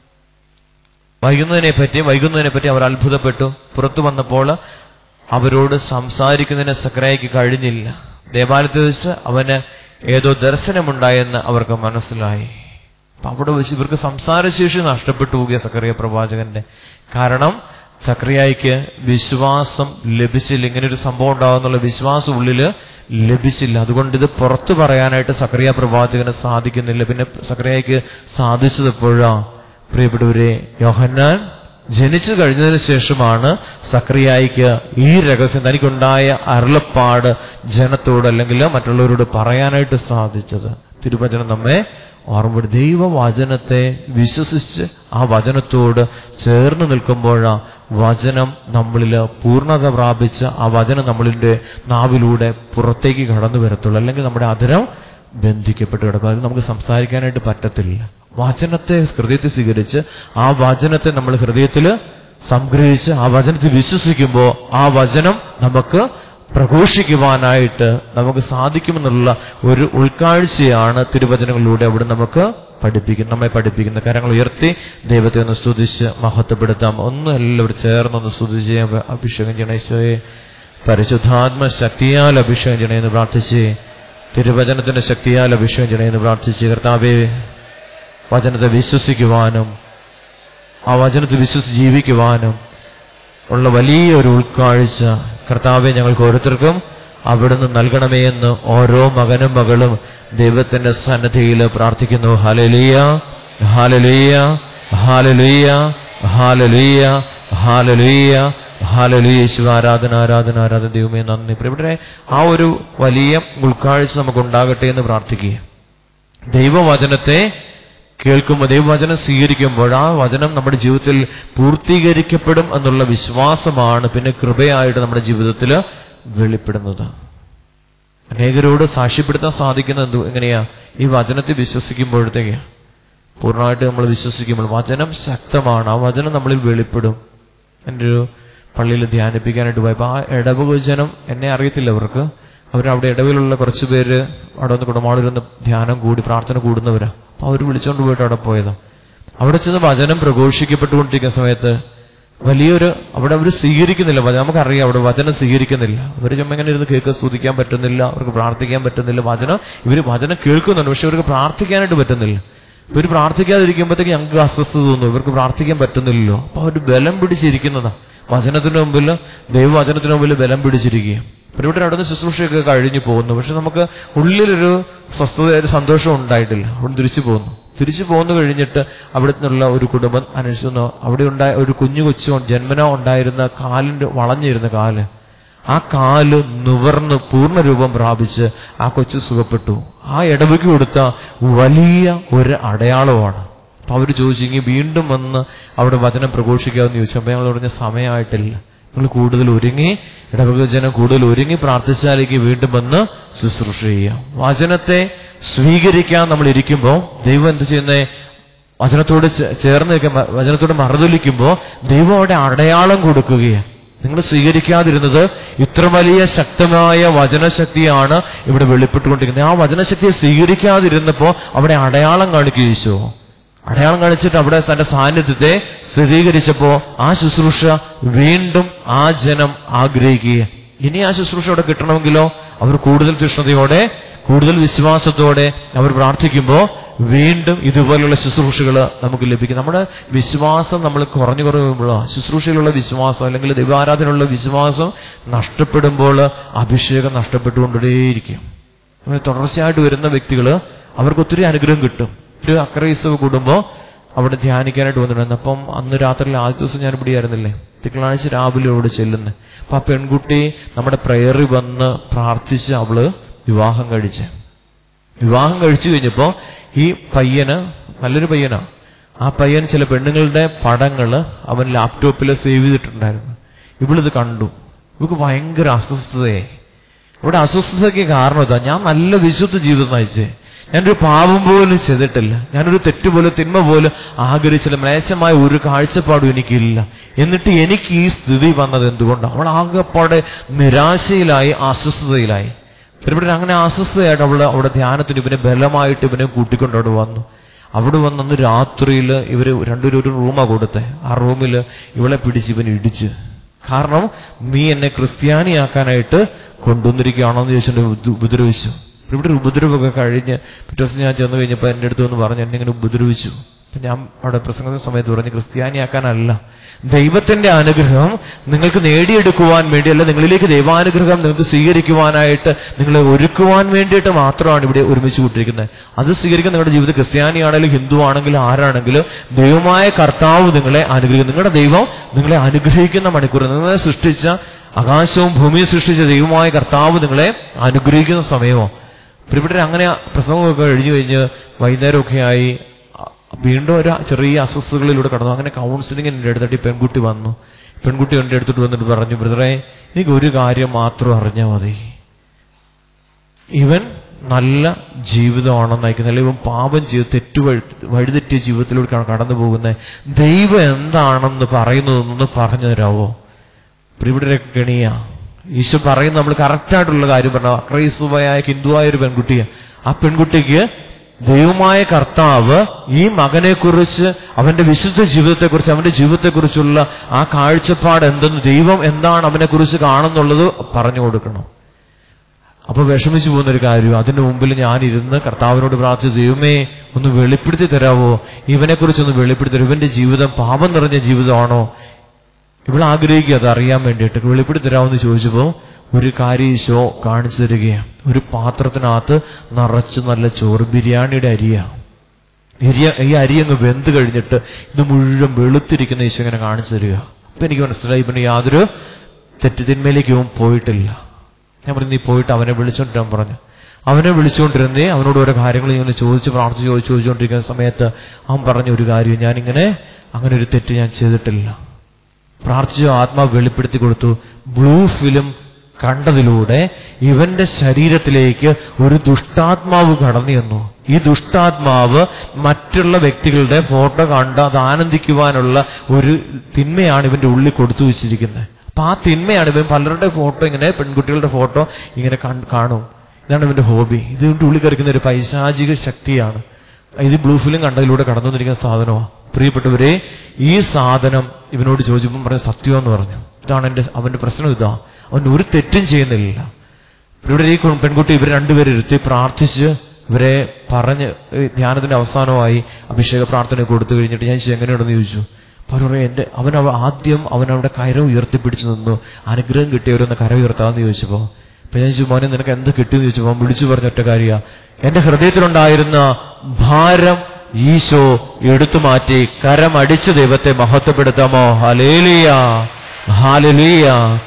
വൈകുന്നതിനെ പറ്റി വൈകുന്നതിനെ പറ്റി അവർ അത്ഭുതപ്പെട്ടു പുറത്തു വന്നപ്പോൾ അവരോട് സംസാരിക്കുന്നതിന് സക്രയ്ക്ക് കഴിഞ്ഞില്ല ദേവാലയത്തിൽ വെച്ച് അവന് ഏതോ ദർശനമുണ്ടായെന്ന് അവർക്ക് മനസ്സിലായി അപ്പൊ അവിടെ വെച്ച് ഇവർക്ക് സംസാരശേഷി നഷ്ടപ്പെട്ടു പോകുക സക്രിയ പ്രവാചകന്റെ കാരണം സക്രിയായിക്ക് വിശ്വാസം ലഭിച്ചില്ല ഇങ്ങനെ ഒരു സംഭവം ഉണ്ടാകുന്നുള്ള വിശ്വാസം ഉള്ളില് ലഭിച്ചില്ല അതുകൊണ്ട് ഇത് പുറത്തു പറയാനായിട്ട് സക്രിയ പ്രവാചകന് സാധിക്കുന്നില്ല പിന്നെ സക്രിയായിക്ക് സാധിച്ചത് എപ്പോഴാ പ്രിയപ്പെട്ടവരെ യോഹന്നാൻ ജനിച്ചു കഴിഞ്ഞതിന് ശേഷമാണ് സക്രിയായിക്ക് ഈ രഹസ്യം തനിക്കുണ്ടായ അരുളപ്പാട് ജനത്തോട് അല്ലെങ്കിൽ മറ്റുള്ളവരോട് പറയാനായിട്ട് സാധിച്ചത് തിരുവചനം നമ്മെ ഓർമ്മ ദൈവവചനത്തെ വിശ്വസിച്ച് ആ വചനത്തോട് ചേർന്ന് നിൽക്കുമ്പോഴാ വചനം നമ്മളിൽ പൂർണ്ണത പ്രാപിച്ച് ആ വചനം നമ്മളിൻ്റെ നാവിലൂടെ പുറത്തേക്ക് കടന്നു വരത്തുള്ളൂ അല്ലെങ്കിൽ നമ്മുടെ അതിരം ബന്ധിക്കപ്പെട്ട് കിടക്കും അത് നമുക്ക് സംസാരിക്കാനായിട്ട് പറ്റത്തില്ല വചനത്തെ ഹൃദയത്തിൽ സ്വീകരിച്ച് ആ വചനത്തെ നമ്മൾ ഹൃദയത്തിൽ സംഗ്രഹിച്ച് ആ വചനത്തിൽ വിശ്വസിക്കുമ്പോൾ ആ വചനം നമുക്ക് പ്രഘോഷിക്കുവാനായിട്ട് നമുക്ക് സാധിക്കുമെന്നുള്ള ഒരു ഉൾക്കാഴ്ചയാണ് തിരുവചനങ്ങളിലൂടെ അവിടെ നമുക്ക് പഠിപ്പിക്കുന്ന നമ്മെ പഠിപ്പിക്കുന്ന കരങ്ങൾ ഉയർത്തി ദൈവത്തെ ഒന്ന് സ്തുതിച്ച് മഹത്വപ്പെടുത്താം ഒന്ന് എല്ലാവരും ചേർന്നൊന്ന് സ്തുതിച്ച് ചെയ്യാൻ അഭിഷേകം ചെയ്യണേശോയെ പരിശുദ്ധാത്മ ശക്തിയാൽ അഭിഷേകം ചെയ്യണമെന്ന് പ്രാർത്ഥിച്ച് തിരുവചനത്തിന്റെ ശക്തിയാൽ അഭിഷേകം ചെയ്യണമെന്ന് പ്രാർത്ഥിച്ച് കർത്താവേ വചനത്തെ വിശ്വസിക്കുവാനും ആ വചനത്തെ വിശ്വസിച്ച് ജീവിക്കുവാനും ഉള്ള വലിയൊരു ഉൾക്കാഴ്ച കർത്താവെ ഞങ്ങൾക്ക് ഓരോരുത്തർക്കും അവിടുന്ന് നൽകണമേ എന്ന് ഓരോ മകനും മകളും ദൈവത്തിന്റെ സന്നദ്ധിയിൽ പ്രാർത്ഥിക്കുന്നു ഹാലലിയ ഹാലലിയ ഹാലലിയ ഹാലലിയ ഹാലലിയ ഹാലലിയ ശിവ ആരാധന ആരാധന ആരാധന ദൈവമേ നന്ദി ഇവിടെ ആ ഒരു വലിയ ഉൾക്കാഴ്ച നമുക്ക് ഉണ്ടാകട്ടെ എന്ന് പ്രാർത്ഥിക്കുക ദൈവവചനത്തെ കേൾക്കുമ്പോൾ ദൈവവചനം സ്വീകരിക്കുമ്പോൾ ആ വചനം നമ്മുടെ ജീവിതത്തിൽ പൂർത്തീകരിക്കപ്പെടും എന്നുള്ള വിശ്വാസമാണ് പിന്നെ കൃപയായിട്ട് നമ്മുടെ ജീവിതത്തിൽ വെളിപ്പെടുന്നത് അനേകരോട് സാക്ഷ്യപ്പെടുത്താൻ സാധിക്കുന്നത് എന്തു എങ്ങനെയാ ഈ വചനത്തെ വിശ്വസിക്കുമ്പോഴത്തേക്ക് പൂർണ്ണമായിട്ട് നമ്മൾ വിശ്വസിക്കുമ്പോൾ വചനം ശക്തമാണ് ആ വചനം നമ്മളിൽ വെളിപ്പെടും എൻ്റെ ഒരു പള്ളിയിൽ ധ്യാനിപ്പിക്കാനായിട്ട് പോയപ്പോൾ ആ ഇടവക ജനം എന്നെ അറിയത്തില്ല അവർക്ക് അവരവിടെ ഇടവിലുള്ള കുറച്ച് പേര് അവിടെ ഒന്ന് കുടമാളിരുന്ന് ധ്യാനം കൂടി പ്രാർത്ഥന കൂടുന്നവരാ അപ്പൊ അവർ വിളിച്ചോണ്ട് പോയിട്ട് അവിടെ പോയതാ അവിടെ ചെന്ന് വചനം പ്രഘോഷിക്കപ്പെട്ടുകൊണ്ടിരിക്കുന്ന സമയത്ത് വലിയൊരു അവിടെ അവർ സ്വീകരിക്കുന്നില്ല വചനം നമുക്കറിയാം അവിടെ വചനം സ്വീകരിക്കുന്നില്ല അവർ ചുമ്മാ ഇങ്ങനെ ഇരുന്ന് കേൾക്കുക സ്തുതിക്കാൻ പറ്റുന്നില്ല അവർക്ക് പ്രാർത്ഥിക്കാൻ പറ്റുന്നില്ല വചനം ഇവർ വചനം കേൾക്കുന്നുണ്ട് പക്ഷെ ഇവർക്ക് പ്രാർത്ഥിക്കാനായിട്ട് പറ്റുന്നില്ല ഇവർ പ്രാർത്ഥിക്കാതിരിക്കുമ്പോഴത്തേക്ക് ഞങ്ങൾക്ക് അസ്വസ്ഥത തോന്നുന്നു ഇവർക്ക് പ്രാർത്ഥിക്കാൻ പറ്റുന്നില്ലല്ലോ അപ്പൊ അവർ ബലം പിടിച്ചിരിക്കുന്നതാ വചനത്തിന് മുമ്പിൽ ദൈവവചനത്തിന് മുമ്പിൽ ബലം പിടിച്ചിരിക്കുക ഇവിടെ അവിടെ നിന്ന് ശുശ്രൂഷയൊക്കെ കഴിഞ്ഞു പോകുന്നു പക്ഷെ നമുക്ക് ഉള്ളിലൊരു സ്വസ്ഥത ഒരു സന്തോഷം ഉണ്ടായിട്ടില്ല അവിടെ തിരിച്ചു പോകുന്നു തിരിച്ചു പോന്നു കഴിഞ്ഞിട്ട് അവിടെ നിന്നുള്ള ഒരു കുടുംബം അന്വേഷിച്ചു അവിടെ ഉണ്ടായ ഒരു കുഞ്ഞു കൊച്ചു ജന്മന ഉണ്ടായിരുന്ന കാലിന്റെ വളഞ്ഞിരുന്ന കാല് ആ കാല് നുവർന്ന് പൂർണ്ണരൂപം പ്രാപിച്ച് ആ കൊച്ചു സുഖപ്പെട്ടു ആ ഇടവയ്ക്ക് കൊടുത്ത വലിയ ഒരു അടയാളമാണ് അപ്പൊ അവർ ചോദിച്ചു ഇനി വീണ്ടും വന്ന് അവിടെ വചനം പ്രഘോഷിക്കാമെന്ന് ചോദിച്ചു അപ്പൊ ഞങ്ങൾ പറഞ്ഞ സമയമായിട്ടില്ല നിങ്ങൾ കൂടുതൽ ഒരുങ്ങി ഇടവക ജനം കൂടുതൽ ഒരുങ്ങി പ്രാർത്ഥിച്ചാലേക്ക് വീണ്ടും വന്ന് ശുശ്രൂഷ ചെയ്യാം വചനത്തെ സ്വീകരിക്കാൻ നമ്മൾ ഇരിക്കുമ്പോൾ ദൈവം എന്ത് ചെയ്യുന്നേ വചനത്തോട് ചേ- ചേർന്ന് നിൽക്കാൻ വചനത്തോട് മറുതൊലിക്കുമ്പോൾ ദൈവം അവിടെ അടയാളം കൊടുക്കുകയാണ് നിങ്ങൾ സ്വീകരിക്കാതിരുന്നത് ഇത്ര വലിയ ശക്തമായ വചനശക്തിയാണ് ഇവിടെ വെളിപ്പെട്ടുകൊണ്ടിരിക്കുന്നത് ആ വചനശക്തിയെ സ്വീകരിക്കാതിരുന്നപ്പോ അവിടെ അടയാളം കാണിക്കുക ഈശോ അടയാളം കാണിച്ചിട്ട് അവിടെ തന്റെ സാന്നിധ്യത്തെ സ്ഥിരീകരിച്ചപ്പോ ആ ശുശ്രൂഷ വീണ്ടും ആ ജനം ആഗ്രഹിക്കുക ഇനി ആ ശുശ്രൂഷ അവിടെ കിട്ടണമെങ്കിലോ അവർ കൂടുതൽ തീഷ്ണതയോടെ കൂടുതൽ വിശ്വാസത്തോടെ അവർ പ്രാർത്ഥിക്കുമ്പോൾ വീണ്ടും ഇതുപോലുള്ള ശുശ്രൂഷകൾ നമുക്ക് ലഭിക്കും നമ്മുടെ വിശ്വാസം നമ്മൾ കുറഞ്ഞു കുറഞ്ഞു വരുമ്പോഴോ ശുശ്രൂഷയിലുള്ള വിശ്വാസം അല്ലെങ്കിൽ ദൈവാരാധനയുള്ള വിശ്വാസം നഷ്ടപ്പെടുമ്പോൾ അഭിഷേകം നഷ്ടപ്പെട്ടുകൊണ്ടേയിരിക്കും അങ്ങനെ തുടർച്ചയായിട്ട് വരുന്ന വ്യക്തികൾ അവർക്ക് ഒത്തിരി അനുഗ്രഹം കിട്ടും ഒരു അക്രൈസ്തവ കൂടുമ്പോൾ അവിടെ ധ്യാനിക്കാനായിട്ട് വന്നിട്ടുണ്ട് അപ്പം അന്ന് രാത്രിയിൽ ആദ്യ ദിവസം ഞാൻ ഇവിടെ ആയിരുന്നില്ലേ തിങ്കളാഴ്ച രാവിലെ അവിടെ ചെല്ലുന്നത് അപ്പൊ ആ പെൺകുട്ടി നമ്മുടെ പ്രയറിൽ വന്ന് പ്രാർത്ഥിച്ച് അവള് വിവാഹം കഴിച്ച് വിവാഹം കഴിച്ചു കഴിഞ്ഞപ്പോ ഈ പയ്യന് നല്ലൊരു പയ്യനാ ആ പയ്യൻ ചില പെണ്ണുങ്ങളുടെ പടങ്ങള് അവൻ ലാപ്ടോപ്പിൽ സേവ് ചെയ്തിട്ടുണ്ടായിരുന്നു ഇവളിത് കണ്ടു ഇവക്ക് ഭയങ്കര അസ്വസ്ഥതയായി ഇവിടെ അസ്വസ്ഥതയ്ക്ക് കാരണം ഇതാ ഞാൻ നല്ല വിശുദ്ധ ജീവിതം നയിച്ചേ ഞാനൊരു പാപം പോലും ചെയ്തിട്ടില്ല ഞാനൊരു തെറ്റ് പോലും തിന്മ പോലും ആഗ്രഹിച്ചില്ല മ്ലേച്ഛമായ ഒരു കാഴ്ചപ്പാടും എനിക്കില്ല എന്നിട്ട് എനിക്ക് ഈ സ്ഥിതി വന്നത് എന്തുകൊണ്ടാണ് അവൾ ആകെപ്പാടെ നിരാശയിലായി അസ്വസ്ഥതയിലായി ഇവിടെ അങ്ങനെ അസ്വസ്ഥയായിട്ട് അവള് അവിടെ ധ്യാനത്തിന് ഇവനെ ബലമായിട്ട് ഇവനെ കൂട്ടിക്കൊണ്ട് അവിടെ വന്നു അവിടെ വന്നന്ന് രാത്രിയിൽ ഇവര് രണ്ടുപേരും ഒരു റൂമാ കൊടുത്തേ ആ റൂമിൽ ഇവളെ പിടിച്ച് ഇവൻ ഇടിച്ച് കാരണം നീ എന്നെ ക്രിസ്ത്യാനിയാക്കാനായിട്ട് കൊണ്ടുവന്നിരിക്കുകയാണോ എന്ന് ചോദിച്ചിട്ട് ഉപ- ഉപദ്രവിച്ചു ഇവിടെ ഒരു ഉപദ്രവമൊക്കെ കഴിഞ്ഞ് പിറ്റേ ദിവസം ഞാൻ ചെന്ന് കഴിഞ്ഞപ്പോൾ എൻ്റെ അടുത്ത് വന്ന് പറഞ്ഞു എന്നെ ഇങ്ങനെ ഉപദ്രവിച്ചു അപ്പൊ ഞാൻ അവിടെ പ്രസംഗത്തിന്റെ സമയത്ത് പറഞ്ഞു ക്രിസ്ത്യാനിയാക്കാനല്ല ദൈവത്തിന്റെ അനുഗ്രഹം നിങ്ങൾക്ക് നേടിയെടുക്കുവാൻ വേണ്ടിയല്ല നിങ്ങളിലേക്ക് ദൈവാനുഗ്രഹം നിങ്ങൾക്ക് സ്വീകരിക്കുവാനായിട്ട് നിങ്ങളെ ഒരുക്കുവാൻ വേണ്ടിയിട്ട് മാത്രമാണ് ഇവിടെ ഒരുമിച്ച് കൂട്ടിയിരിക്കുന്നത് അത് സ്വീകരിക്കാൻ നിങ്ങളുടെ ജീവിതം ക്രിസ്ത്യാനിയാണെങ്കിലും ഹിന്ദു ആണെങ്കിലും ആരാണെങ്കിലും ദൈവമായ കർത്താവ് നിങ്ങളെ അനുഗ്രഹിക്കും നിങ്ങളുടെ ദൈവം നിങ്ങളെ അനുഗ്രഹിക്കുന്ന മണിക്കൂർ നിങ്ങളെ സൃഷ്ടിച്ച ആകാശവും ഭൂമിയും സൃഷ്ടിച്ച ദൈവമായ കർത്താവ് നിങ്ങളെ അനുഗ്രഹിക്കുന്ന സമയമോ ഇവിടെ അങ്ങനെ പ്രസംഗമൊക്കെ കഴിഞ്ഞു കഴിഞ്ഞ് വൈകുന്നേരമൊക്കെ ആയി അ- വീണ്ടും ഒരു ചെറിയ അസ്വസ്ഥതകളിലൂടെ കടന്നു അങ്ങനെ കൗൺസിലിംഗ് എൻ്റെ അടുത്തിട്ട് ഈ പെൺകുട്ടി വന്നു പെൺകുട്ടി എൻ്റെ അടുത്തിട്ട് വന്നിട്ട് പറഞ്ഞു ബ്രദറെ എനിക്ക് ഒരു കാര്യം മാത്രം അറിഞ്ഞാൽ മതി ഇവൻ നല്ല ജീവിതമാണ് നയിക്കുന്നത് അല്ലെങ്കിൽ ഇവൻ പാപം ചെയ്ത് തെറ്റു വഴി വഴിതെറ്റിയ ജീവിതത്തിലൂടെ കടന്നു പോകുന്നത് ദൈവം എന്താണെന്ന് പറയുന്നതെന്നൊന്ന് പറഞ്ഞു തരാവോ ഇവിടെ ഗണിയ ഈശോ പറയുന്ന നമ്മൾ കറക്റ്റായിട്ടുള്ള കാര്യം പറഞ്ഞു അക്രൈസ്തവയായ ഹിന്ദുവായ ഒരു പെൺകുട്ടിയെ ആ പെൺകുട്ടിക്ക് ദൈവമായ കർത്താവ് ഈ മകനെക്കുറിച്ച് അവന്റെ വിശുദ്ധ ജീവിതത്തെക്കുറിച്ച് അവന്റെ ജീവിതത്തെക്കുറിച്ചുള്ള ആ കാഴ്ചപ്പാട് എന്തെന്ന് ദൈവം എന്താണ് അവനെക്കുറിച്ച് കാണുന്നുള്ളത് പറഞ്ഞു കൊടുക്കണം അപ്പൊ വിഷമിച്ചു പോകുന്ന ഒരു കാര്യം അതിന്റെ മുമ്പിൽ ഞാൻ ഇരുന്ന് കർത്താവിനോട് പ്രാർത്ഥിച്ചു ദൈവമേ ഒന്ന് വെളിപ്പെടുത്തി തരാവോ ഇവനെക്കുറിച്ചൊന്ന് വെളിപ്പെടുത്തി തരാം ഇവന്റെ ജീവിതം പാപം നിറഞ്ഞ ജീവിതമാണോ ഇവിടെ ആഗ്രഹിക്കുക അത് അറിയാൻ വേണ്ടിയിട്ട് വെളിപ്പെടുത്തി തരാമെന്ന് ചോദിച്ചപ്പോൾ ഒരു കാര്യം ഈശോ കാണിച്ചു തരികയാണ് ഒരു പാത്രത്തിനകത്ത് നിറച്ച് നല്ല ചോറ് ബിരിയാണിയുടെ അരിയാ അരിയ ഈ അരി അങ്ങ് വെന്ത് കഴിഞ്ഞിട്ട് ഇത് മുഴുവൻ വെളുത്തിരിക്കുന്ന ഈശോ ഇങ്ങനെ കാണിച്ചു തരിക അപ്പൊ എനിക്ക് മനസ്സിലായി ഇവന് യാതൊരു തെറ്റുതിന്മയിലേക്ക് ഇവൻ പോയിട്ടില്ല ഞാൻ പറഞ്ഞു നീ പോയിട്ട് അവനെ വിളിച്ചോണ്ടിരാൻ പറഞ്ഞു അവനെ വിളിച്ചുകൊണ്ടിരുന്നേ അവനോട് ഓരോ കാര്യങ്ങൾ ഇങ്ങനെ ചോദിച്ച് പ്രാർത്ഥിച്ച് ചോദിച്ച് ചോദിച്ചുകൊണ്ടിരിക്കുന്ന സമയത്ത് അവൻ പറഞ്ഞ ഒരു കാര്യം ഞാനിങ്ങനെ അങ്ങനെ ഒരു തെറ്റ് ഞാൻ ചെയ്തിട്ടില്ല പ്രാർത്ഥിച്ചു ആത്മാവ് വെളിപ്പെടുത്തി കൊടുത്തു ബ്ലൂ ഫിലിം കണ്ടതിലൂടെ ഇവന്റെ ശരീരത്തിലേക്ക് ഒരു ദുഷ്ടാത്മാവ് കടന്നു ചെന്നു ഈ ദുഷ്ടാത്മാവ് മറ്റുള്ള വ്യക്തികളുടെ ഫോട്ടോ കണ്ട് അത് ആനന്ദിക്കുവാനുള്ള ഒരു തിന്മയാണ് ഇവന്റെ ഉള്ളിൽ കൊടുത്തു വെച്ചിരിക്കുന്നത് അപ്പൊ ആ തിന്മയാണ് ഇവൻ പലരുടെ ഫോട്ടോ ഇങ്ങനെ പെൺകുട്ടികളുടെ ഫോട്ടോ ഇങ്ങനെ കൺ- കാണും ഇതാണ് ഇവന്റെ ഹോബി ഇത് ഇവന്റെ ഉള്ളിൽ കറിക്കുന്ന ഒരു പൈശാചിക ശക്തിയാണ് ഇത് ബ്ലൂ ഫിലിം കണ്ടതിലൂടെ കടന്നു വന്നിരിക്കുന്ന സാധനമാണ് പ്രിയപ്പെട്ടവരെ ഈ സാധനം ഇവനോട് ചോദിച്ചപ്പം പറഞ്ഞ സത്യമെന്ന് പറഞ്ഞു ഇതാണ് എന്റെ അവന്റെ പ്രശ്നം ഇതാ അവൻ ഒരു തെറ്റും ചെയ്യുന്നില്ല ഇവിടെ ഈ കു- പെൺകുട്ടി ഇവർ രണ്ടുപേരും ഇരുത്തി പ്രാർത്ഥിച്ച് ഇവരെ പറഞ്ഞ് ഈ ധ്യാനത്തിന്റെ അവസാനമായി അഭിഷേക പ്രാർത്ഥന കൊടുത്തു കഴിഞ്ഞിട്ട് ഞാൻ ചോദിച്ചു, എങ്ങനെയുണ്ടെന്ന് ചോദിച്ചു അപ്പൊ അവര് പറയും എന്റെ അവൻ അവ- ആദ്യം അവൻ അവിടെ കര ഉയർത്തിപ്പിടിച്ച് നിന്നു അനുഗ്രഹം കിട്ടിയവരൊന്ന് കര ഉയർത്താമെന്ന് ചോദിച്ചപ്പോ അപ്പൊ ഞാൻ ചോദിച്ചു മോനെ നിനക്ക് എന്ത് കിട്ടിയെന്ന് ചോദിച്ചപ്പോ അവൻ വിളിച്ചു പറഞ്ഞ ഒറ്റ കാര്യ എന്റെ ഹൃദയത്തിലുണ്ടായിരുന്ന ഭാരം ഈശോ എടുത്തു മാറ്റി കരമടിച്ച് ദൈവത്തെ മഹത്വപ്പെടുത്താമോ ഹലേലിയ ഹാലലിയ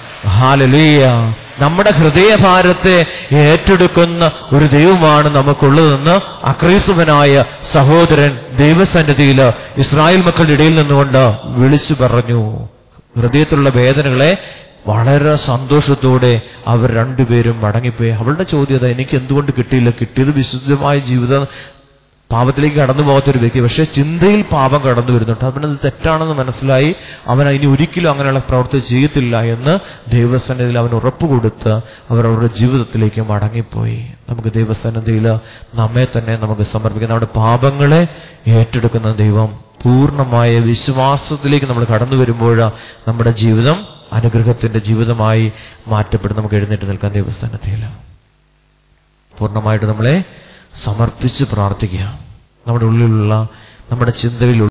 ഹാലലിയ നമ്മുടെ ഹൃദയഭാരത്തെ ഏറ്റെടുക്കുന്ന ഒരു ദൈവമാണ് നമുക്കുള്ളതെന്ന് അക്രൈസ്തവനായ സഹോദരൻ ദൈവസന്നിധിയിൽ ഇസ്രായേൽ മക്കളുടെ ഇടയിൽ നിന്നുകൊണ്ട് വിളിച്ചു പറഞ്ഞു ഹൃദയത്തിലുള്ള വേദനകളെ വളരെ സന്തോഷത്തോടെ അവർ രണ്ടുപേരും മടങ്ങിപ്പോയി അവളുടെ ചോദ്യത എനിക്ക് എന്തുകൊണ്ട് കിട്ടിയില്ല കിട്ടിയത് വിശുദ്ധമായ ജീവിതം പാപത്തിലേക്ക് കടന്നു പോകാത്ത ഒരു വ്യക്തി പക്ഷേ ചിന്തയിൽ പാപം കടന്നു വരുന്നുണ്ട് അവനത് തെറ്റാണെന്ന് മനസ്സിലായി അവൻ ഇനി ഒരിക്കലും അങ്ങനെയുള്ള പ്രവൃത്തി ചെയ്യത്തില്ല എന്ന് ദൈവസന്നിധിയിൽ അവൻ ഉറപ്പ് കൊടുത്ത് അവർ അവരുടെ ജീവിതത്തിലേക്ക് മടങ്ങിപ്പോയി നമുക്ക് ദൈവസന്നിധിയിൽ നമ്മെ തന്നെ നമുക്ക് സമർപ്പിക്കാം നമ്മുടെ പാപങ്ങളെ ഏറ്റെടുക്കുന്ന ദൈവം പൂർണ്ണമായ വിശ്വാസത്തിലേക്ക് നമ്മൾ കടന്നു വരുമ്പോൾ നമ്മുടെ ജീവിതം അനുഗ്രഹത്തിന്റെ ജീവിതമായി മാറ്റപ്പെടും നമുക്ക് എഴുന്നേറ്റ് നിൽക്കാൻ ദൈവസ്ഥാനത്തില്ല പൂർണ്ണമായിട്ട് നമ്മളെ സമർപ്പിച്ച് പ്രാർത്ഥിക്കുക നമ്മുടെ ഉള്ളിലുള്ള നമ്മുടെ ചിന്തകളിലുള്ള